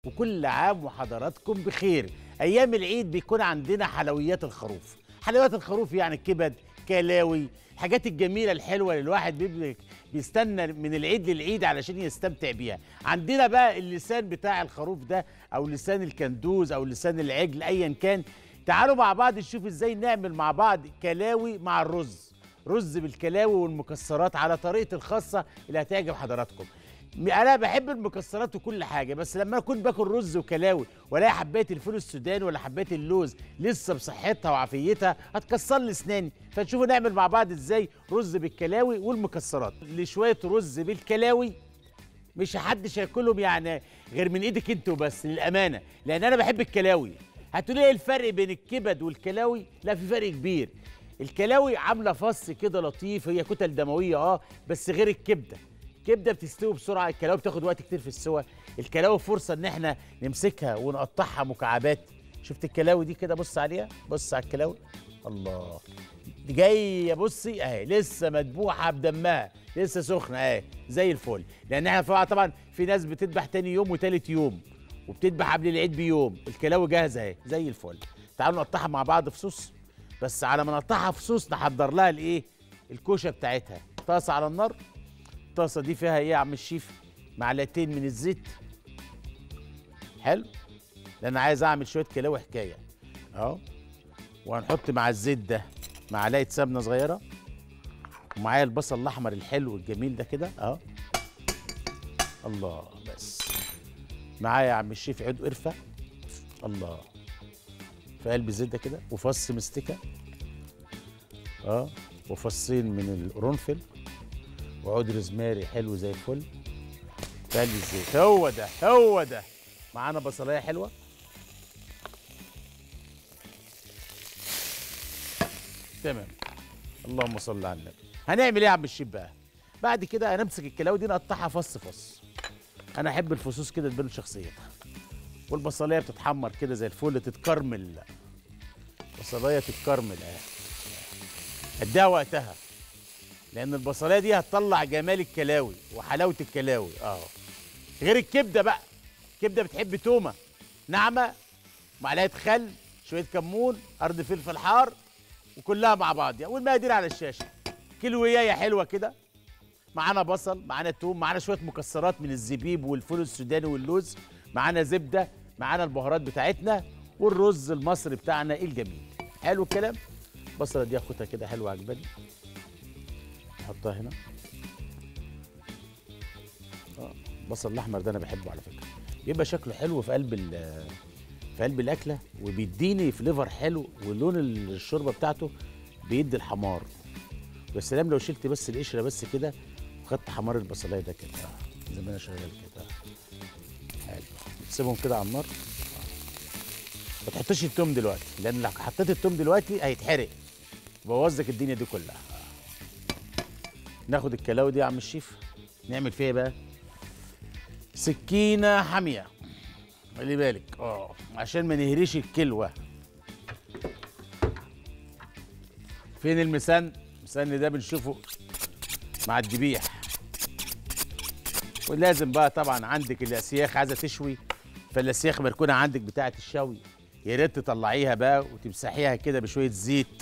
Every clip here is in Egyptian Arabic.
وكل عام وحضراتكم بخير ايام العيد بيكون عندنا حلويات الخروف حلويات الخروف يعني كبد كلاوي الحاجات الجميله الحلوه اللي الواحد بيبقى بيستنى من العيد للعيد علشان يستمتع بيها عندنا بقى اللسان بتاع الخروف ده او لسان الكندوز او لسان العجل ايا كان تعالوا مع بعض نشوف ازاي نعمل مع بعض كلاوي مع الرز رز بالكلاوي والمكسرات على طريقتي الخاصه اللي هتعجب حضراتكم انا بحب المكسرات وكل حاجه بس لما اكون باكل رز وكلاوي والاقي حبايه الفول السوداني ولا حبايه اللوز لسه بصحتها وعافيتها هتكسر لي اسناني فنشوفوا نعمل مع بعض ازاي رز بالكلاوي والمكسرات لشويه رز بالكلاوي مش حدش هياكلهم يعني غير من ايدك انت وبس للامانه لان انا بحب الكلاوي هتقولي ايه الفرق بين الكبد والكلاوي لا في فرق كبير الكلاوي عامله فص كده لطيف هي كتل دمويه اه بس غير الكبده الكبده بتستوي بسرعه الكلاوي بتاخد وقت كتير في السوى الكلاوي فرصه ان احنا نمسكها ونقطعها مكعبات شفت الكلاوي دي كده بص عليها بص على الكلاوي الله دي جايه بصي اهي لسه مدبوحه بدمها لسه سخنه اهي زي الفل لان احنا طبعا طبعا في ناس بتذبح تاني يوم وتالت يوم وبتذبح قبل العيد بيوم الكلاوي جاهزه اهي زي الفل تعالوا نقطعها مع بعض في صوص بس على ما نقطعها في صوص نحضر لها الايه الكوشه بتاعتها طاسه على النار الطاسه دي فيها ايه يا عم الشيف معلقتين من الزيت حلو لان عايز اعمل شويه كلاوي حكايه اهو وهنحط مع الزيت ده معلقه سمنه صغيره ومعايا البصل الاحمر الحلو الجميل ده كده اهو الله بس معايا يا عم الشيف عود قرفه الله في قلب الزيت ده كده وفص مستكه اه وفصين من القرنفل وعود روزماري حلو زي الفل في قلب الزيت هو ده هو ده معانا بصلايه حلوه تمام اللهم صل على النبي هنعمل ايه يا عم الشيف بقى بعد كده هنمسك الكلاوي دي نقطعها فص فص انا احب الفصوص كده تبان شخصيتها والبصلايه بتتحمر كده زي الفل تتكرمل البصلايه تتكرمل اهي اديها وقتها لان البصلايه دي هتطلع جمال الكلاوي وحلاوه الكلاوي اه غير الكبده بقى الكبده بتحب تومه ناعمه معلقه خل شويه كمون قرن فلفل حار وكلها مع بعض يعني والمقادير على الشاشه كيلويايه حلوه كده معانا بصل معانا توم معانا شويه مكسرات من الزبيب والفول السوداني واللوز معانا زبده معانا البهارات بتاعتنا والرز المصري بتاعنا الجميل حلو الكلام البصله دي اخدها كده حلوه عجباني نحطها هنا اه البصل الاحمر ده انا بحبه على فكره بيبقى شكله حلو في قلب ال- في قلب الاكله وبيديني فليفر حلو ولون الشوربه بتاعته بيدي الحمار يا سلام لو شلت بس القشره بس كده وخدت حمار البصلايه ده كده آه، زي ما انا شغال كده حلو تسيبهم كده على النار آه. ما تحطش التوم دلوقتي لان لو حطيت التوم دلوقتي هيتحرق يبوظ لك الدنيا دي كلها آه. ناخد الكلاوي دي يا عم الشيف نعمل فيها إيه بقى سكينه حاميه خلي بالك اه عشان ما نهريش الكلوه فين المسن المسن ده بنشوفه مع الذبيح ولازم بقى طبعا عندك الاسياخ عايزه تشوي فالاسياخ مركونه عندك بتاعه الشوي يا ريت تطلعيها بقى وتمسحيها كده بشويه زيت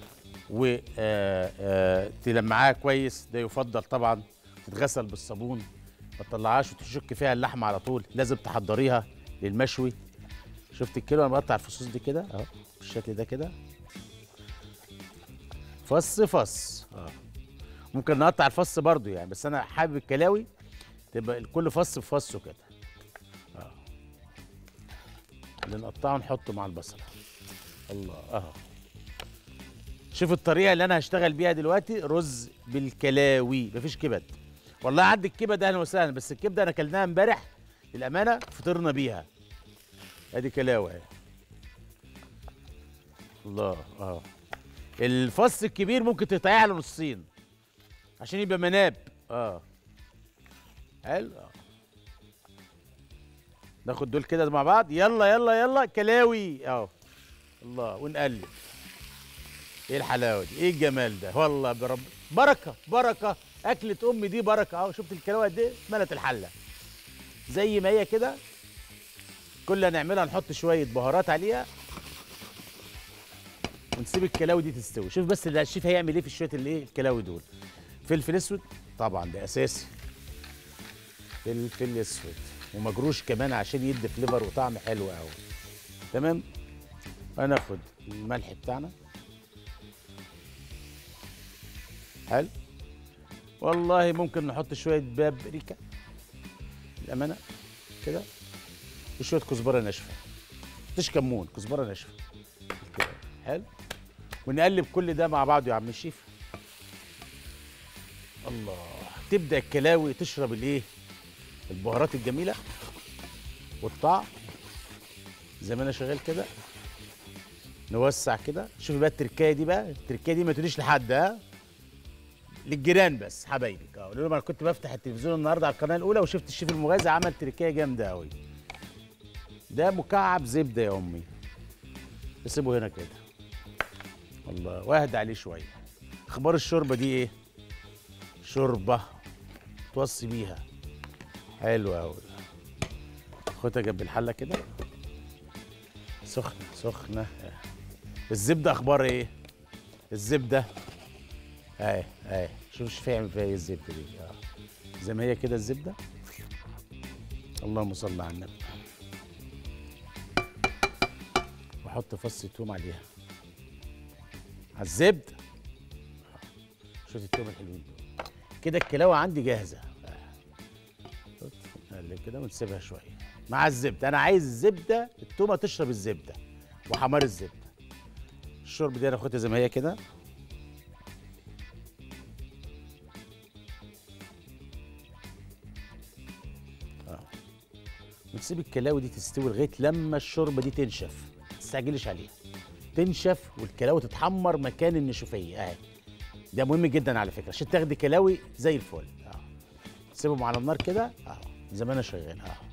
وتلمعاها كويس ده يفضل طبعا تتغسل بالصابون ما تطلعهاش وتشك فيها اللحمه على طول لازم تحضريها للمشوي شفت الكيلو انا بقطع الفصوص دي كده اهو بالشكل ده كده فص فص اه ممكن نقطع الفص برضو يعني بس انا حابب الكلاوي تبقى كل فص بفصه كده اه اللي نقطعه نحطه مع البصل الله اهو شوف الطريقه اللي انا هشتغل بيها دلوقتي رز بالكلاوي مفيش كبد والله عندي الكبد اهلا وسهلا بس الكبده انا اكلناها امبارح للامانه فطرنا بيها ادي كلاوي اهي الله اه الفص الكبير ممكن تقطعيه على نصين عشان يبقى مناب اه حلو آه. ناخد دول كده مع بعض يلا يلا يلا كلاوي اهو الله ونقلب ايه الحلاوه دي ايه الجمال ده والله برب بركه بركه اكله امي دي بركه اهو شفت الكلاوه قد ايه ملت الحله زي ما هي كده كل اللي هنعملها نحط شويه بهارات عليها ونسيب الكلاوي دي تستوي شوف بس ده الشيف هيعمل ايه في شويه الايه الكلاوي دول فلفل اسود طبعا ده اساسي فلفل اسود ومجروش كمان عشان يدي فليفر وطعم حلو قوي تمام هناخد الملح بتاعنا حلو والله ممكن نحط شويه بابريكا الامانه كده وشويه كزبره ناشفه مش كمون كزبره ناشفه كده حلو ونقلب كل ده مع بعضه يا عم الشيف الله تبدا الكلاوي تشرب الايه البهارات الجميله والطعم زي ما انا شغال كده نوسع كده شوفي بقى التركايه دي بقى التركايه دي ما تقوليش لحد ها للجيران بس حبايبك اه قولوا لهم انا كنت بفتح التلفزيون النهارده على القناه الاولى وشفت الشيف المغازي عمل تركايه جامده قوي ده مكعب زبده يا امي نسيبه هنا كده الله واهدى عليه شويه اخبار الشوربه دي ايه شوربه توصي بيها حلوه قوي خدها جنب الحله كده سخنه سخنه الزبده اخبار ايه الزبده اهي اهي شوف شوف يعمل فيها ايه الزبده دي اه زي ما هي كده الزبده اللهم صل على النبي واحط فص توم عليها على الزبده شويه التوم الحلوين دول كده الكلاوه عندي جاهزه آه. نقلب كده ونسيبها شويه مع الزبده انا عايز الزبده التومه تشرب الزبده وحمار الزبده الشرب دي انا اخدها زي ما هي كده ونسيب الكلاوي دي تستوي لغايه لما الشوربه دي تنشف ما تستعجلش عليها تنشف والكلاوي تتحمر مكان النشوفيه اهي ده مهم جدا على فكره عشان تاخدي كلاوي زي الفل اه تسيبهم على النار كده اهو زي ما انا شغال اهو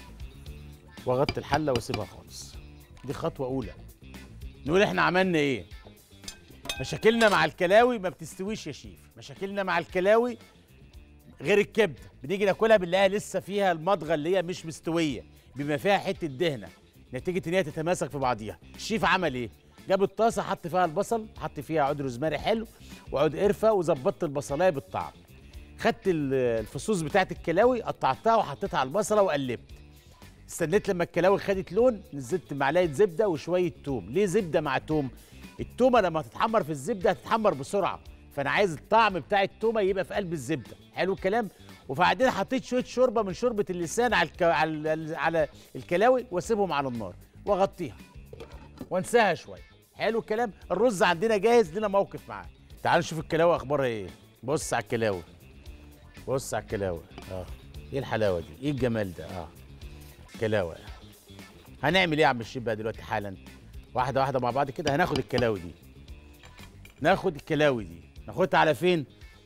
واغطي الحله واسيبها خالص دي خطوه اولى نقول احنا عملنا ايه مشاكلنا مع الكلاوي ما بتستويش يا شيف مشاكلنا مع الكلاوي غير الكبده بنيجي ناكلها بنلاقيها لسه فيها المضغه اللي هي مش مستويه بما فيها حته دهنه نتيجه ان هي تتماسك في بعضيها الشيف عمل ايه جاب الطاسه حط فيها البصل حط فيها عود روزماري حلو وعود قرفه وظبطت البصلايه بالطعم خدت الفصوص بتاعت الكلاوي قطعتها وحطيتها على البصله وقلبت استنيت لما الكلاوي خدت لون نزلت معلقه زبده وشويه توم ليه زبده مع توم التومه لما تتحمر في الزبده هتتحمر بسرعه فانا عايز الطعم بتاع التومه يبقى في قلب الزبده حلو الكلام وبعدين حطيت شويه شوربه من شوربه اللسان على الك... على على الكلاوي واسيبهم على النار واغطيها وانساها شويه حلو الكلام الرز عندنا جاهز لنا موقف معاه تعالوا نشوف الكلاوي اخبارها ايه بص على الكلاوي بص على الكلاوي اه ايه الحلاوه دي ايه الجمال ده اه كلاوي هنعمل ايه يا عم الشيف بقى دلوقتي حالا واحده واحده مع بعض كده هناخد الكلاوي دي ناخد الكلاوي دي ناخدها على فين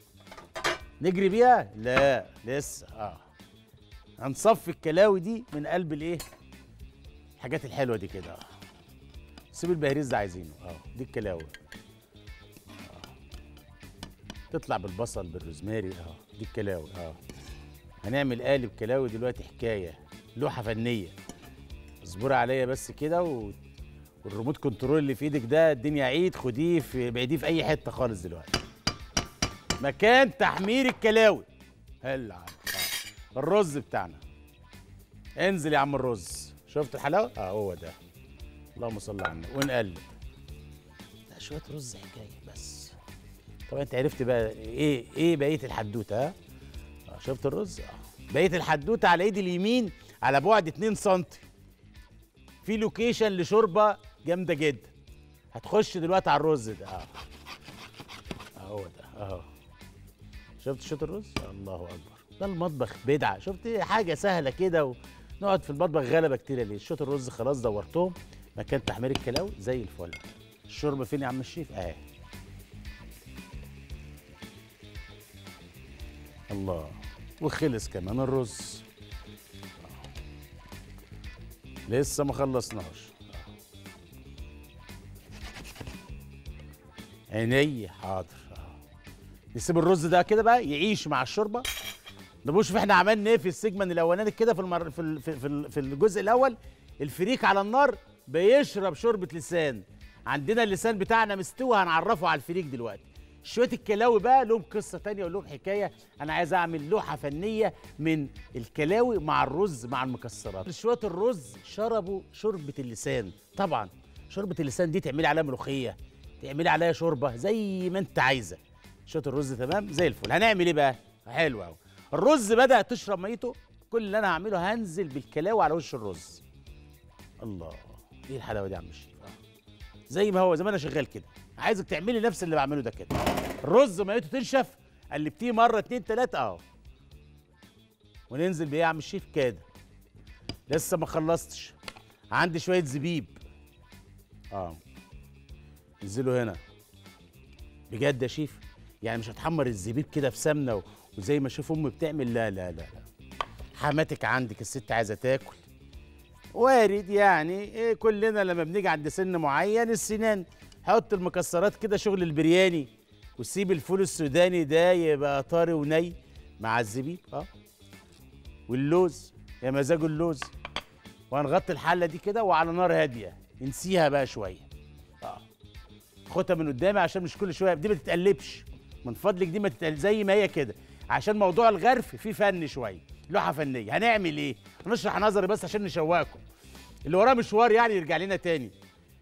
نجري بيها لا لسه اه هنصفي الكلاوي دي من قلب الايه الحاجات الحلوه دي كده اه سيب البهريز ده عايزينه اه دي الكلاوي آه. تطلع بالبصل بالروزماري اه دي الكلاوي اه هنعمل قالب كلاوي دلوقتي حكايه لوحه فنيه اصبري عليا بس كده و... والريموت كنترول اللي في ايدك ده الدنيا عيد خديه في بعيديه في اي حته خالص دلوقتي مكان تحمير الكلاوي هلا آه. الرز بتاعنا انزل يا عم الرز شفت الحلاوه اه هو ده اللهم صل على النبي ونقلب لا شويه رز حكايه بس طبعا انت عرفت بقى ايه ايه بقيه الحدوته ها آه شفت الرز اه بقيه الحدوته على ايدي اليمين على بعد 2 سم في لوكيشن لشوربه جامده جدا هتخش دلوقتي على الرز ده اه اهو ده اهو شفت شوط الرز الله اكبر ده المطبخ بدعه شفت حاجه سهله كده ونقعد في المطبخ غلبه كتير ليه شوط الرز خلاص دورتهم مكان تحمير الكلاوي زي الفل الشوربه فين يا عم الشيف اهي الله وخلص كمان الرز لسه ما خلصناش عيني حاضر نسيب الرز ده كده بقى يعيش مع الشوربه نبص شوف احنا عملنا ايه في السيجمنت الاولاني كده في المر... في ال... في, في, ال... في الجزء الاول الفريك على النار بيشرب شوربه لسان عندنا اللسان بتاعنا مستوي هنعرفه على الفريك دلوقتي شويه الكلاوي بقى لهم قصه تانية ولهم حكايه انا عايز اعمل لوحه فنيه من الكلاوي مع الرز مع المكسرات شويه الرز شربوا شوربه اللسان طبعا شوربه اللسان دي تعملي عليها ملوخيه تعملي عليها شوربه زي ما انت عايزه شويه الرز تمام زي الفل هنعمل ايه بقى حلو قوي الرز بدا تشرب ميته كل اللي انا هعمله هنزل بالكلاوي على وش الرز الله ايه الحلاوه دي يا عم الشيف آه. زي ما هو زي ما انا شغال كده عايزك تعملي نفس اللي بعمله ده كده الرز ميته تنشف قلبتيه مره اتنين تلاته اهو وننزل بيه يا عم الشيف كده لسه ما خلصتش عندي شويه زبيب اه انزلوا هنا بجد يا شيف يعني مش هتحمر الزبيب كده في سمنه و- وزي ما اشوف امي بتعمل لا لا لا لا حماتك عندك الست عايزه تاكل وارد يعني إيه كلنا لما بنيجي عند سن معين السنان حط المكسرات كده شغل البرياني وسيب الفول السوداني ده يبقى طري وني مع الزبيب اه واللوز يا مزاج اللوز وهنغطي الحله دي كده وعلى نار هاديه نسيها بقى شويه اه خدها من قدامي عشان مش كل شويه دي ما تتقلبش من فضلك دي ما تتقلب زي ما هي كده عشان موضوع الغرف فيه فن شويه لوحه فنيه هنعمل ايه هنشرح نظري بس عشان نشوقكم اللي وراه مشوار يعني يرجع لنا تاني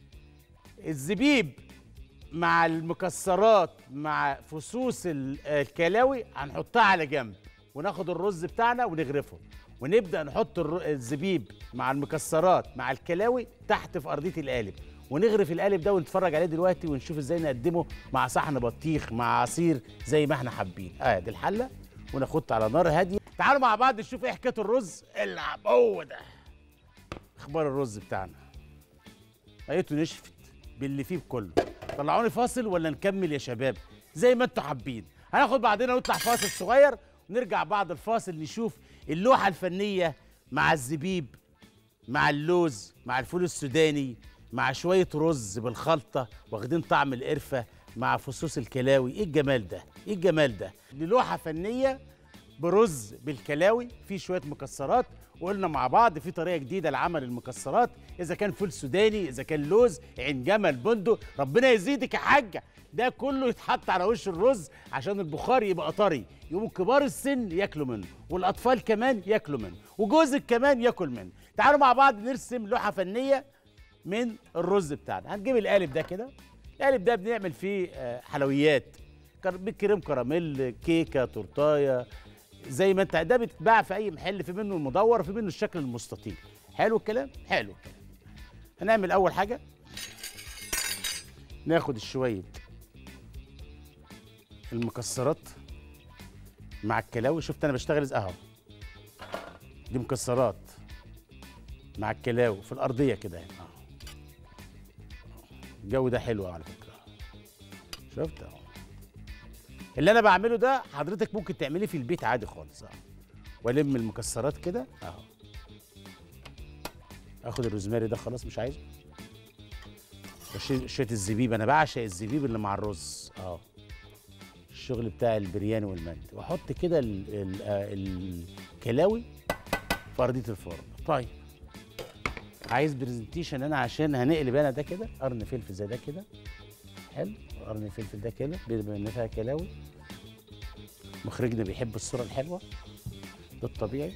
الزبيب مع المكسرات مع فصوص ال- الكلاوي هنحطها على جنب وناخد الرز بتاعنا ونغرفه ونبدا نحط الر- الزبيب مع المكسرات مع الكلاوي تحت في ارضيه القالب ونغرف القالب ده ونتفرج عليه دلوقتي ونشوف ازاي نقدمه مع صحن بطيخ مع عصير زي ما احنا حابين اه دي الحله وناخدها على نار هاديه تعالوا مع بعض نشوف ايه حكايه الرز العب هو ده اخبار الرز بتاعنا لقيته نشفت باللي فيه بكله طلعوني فاصل ولا نكمل يا شباب زي ما انتوا حابين هناخد بعدين ونطلع فاصل صغير ونرجع بعد الفاصل نشوف اللوحه الفنيه مع الزبيب مع اللوز مع الفول السوداني مع شويه رز بالخلطه واخدين طعم القرفه مع فصوص الكلاوي ايه الجمال ده ايه الجمال ده دي لوحه فنيه برز بالكلاوي في شويه مكسرات وقلنا مع بعض في طريقه جديده لعمل المكسرات اذا كان فول سوداني اذا كان لوز عين جمل بندق ربنا يزيدك يا حاجه ده كله يتحط على وش الرز عشان البخار يبقى طري يقوموا كبار السن ياكلوا منه والاطفال كمان ياكلوا منه وجوزك كمان ياكل منه تعالوا مع بعض نرسم لوحه فنيه من الرز بتاعنا هنجيب القالب ده كده القالب ده بنعمل فيه آه، حلويات كر- بالكريم كراميل كيكه تورتايه زي ما انت ده بتتباع في اي محل في منه المدور وفي منه الشكل المستطيل حلو الكلام حلو الكلام هنعمل اول حاجه ناخد الشويه المكسرات مع الكلاوي شفت انا بشتغل ازاي اهو دي مكسرات مع الكلاوي في الارضيه كده يعني اهو الجو ده حلو على فكره شفت اهو اللي انا بعمله ده حضرتك ممكن تعمليه في البيت عادي خالص اهو والم المكسرات كده اهو اخد الروزماري ده خلاص مش عايزه وشي- شويه الزبيب انا بعشق الزبيب اللي مع الرز اه الشغل بتاع البرياني والمندي واحط كده ال- ال- آه، الكلاوي في ارضيه الفرن طيب عايز برزنتيشن انا عشان هنقلب انا ده كده قرن فلفل زي ده كده حلو قرن فلفل ده كده بما ان فيها كلاوي مخرجنا بيحب الصوره الحلوه ده الطبيعي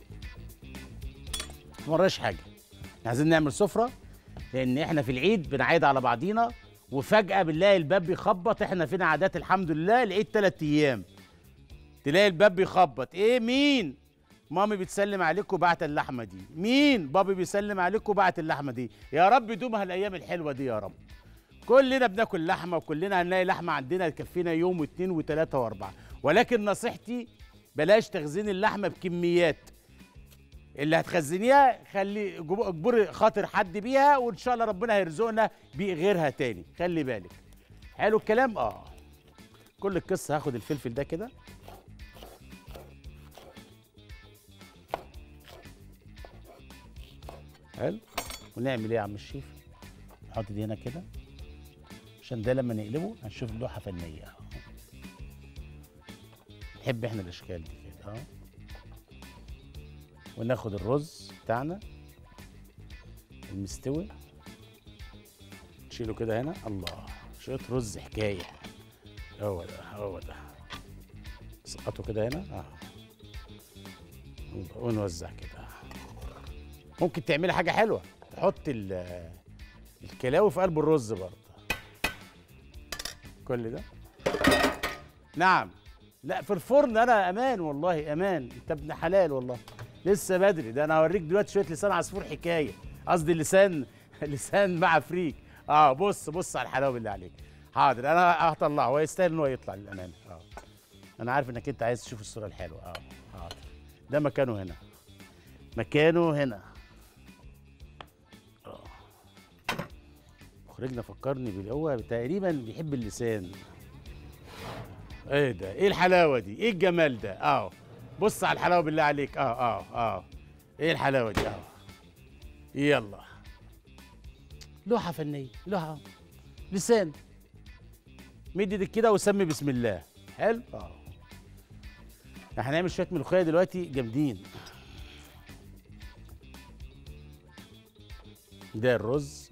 ما وراش حاجه إحنا عايزين نعمل سفره لان احنا في العيد بنعيد على بعضينا وفجاه بنلاقي الباب بيخبط احنا فينا عادات الحمد لله العيد ثلاث ايام تلاقي الباب بيخبط ايه مين مامي بتسلم عليكم بعت اللحمه دي مين بابي بيسلم عليكم بعت اللحمه دي يا رب يدومها الايام الحلوه دي يا رب كلنا بناكل لحمه وكلنا هنلاقي لحمه عندنا تكفينا يوم واثنين وثلاثه واربعه ولكن نصيحتي بلاش تخزين اللحمه بكميات اللي هتخزنيها خلي جب- اجبري خاطر حد بيها وان شاء الله ربنا هيرزقنا بغيرها تاني خلي بالك حلو الكلام اه كل القصه هاخد الفلفل ده كده حلو ونعمل ايه يا عم الشيف نحط دي هنا كده عشان ده لما نقلبه هنشوف لوحه فنيه اهو نحب احنا الاشكال دي كده اهو وناخد الرز بتاعنا المستوي نشيله كده هنا الله شويه رز حكايه هو ده هو ده سقطه كده هنا اه ونوزع كده ممكن تعملي حاجه حلوه تحط ال- الكلاوي في قلب الرز برضه كل ده نعم لا في الفرن انا امان والله امان انت ابن حلال والله لسه بدري ده انا هوريك دلوقتي شويه لسان عصفور حكايه قصدي لسان لسان مع فريك اه بص بص على الحلاوه بالله عليك حاضر انا هطلعه هو يستاهل ان هو يطلع للامانه اه انا عارف انك انت عايز تشوف الصوره الحلوه اه حاضر ده مكانه هنا مكانه هنا آه. مخرجنا فكرني بال هو تقريبا بيحب اللسان ايه ده ايه الحلاوه دي ايه الجمال ده اه بص على الحلاوه بالله عليك اه اه اه ايه الحلاوه دي اه يلا لوحه فنيه لوحه لسان مد ايدك كده وسمي بسم الله حلو اه احنا هنعمل شويه ملوخيه دلوقتي جامدين ده الرز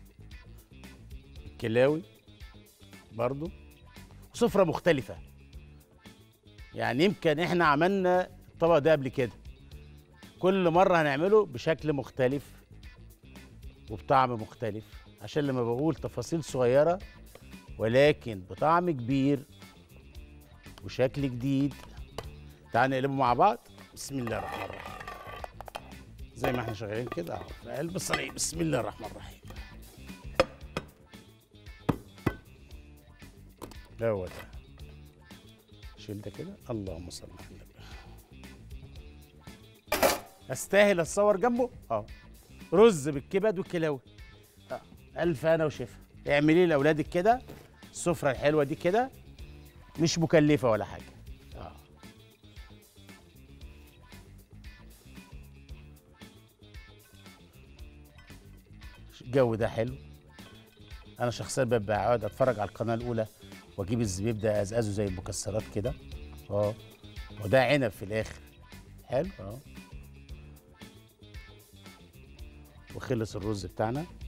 الكلاوي برضو سفرة مختلفة يعني يمكن احنا عملنا الطبق ده قبل كده كل مرة هنعمله بشكل مختلف وبطعم مختلف عشان لما بقول تفاصيل صغيرة ولكن بطعم كبير وشكل جديد تعال نقلبه مع بعض بسم الله الرحمن الرحيم زي ما احنا شغالين كده اهو في قلب الصينية بسم الله الرحمن الرحيم هو ده شيل ده كده اللهم صل على النبي استاهل اتصور جنبه اه رز بالكبد والكلاوي آه. الف انا وشفا اعملي لاولادك كده السفره الحلوه دي كده مش مكلفه ولا حاجه اه الجو ده حلو انا شخصيا ببقى اقعد اتفرج على القناه الاولى واجيب الزبيب ده ازازه زي المكسرات كده اه وده عنب في الاخر حلو اه وخلص الرز بتاعنا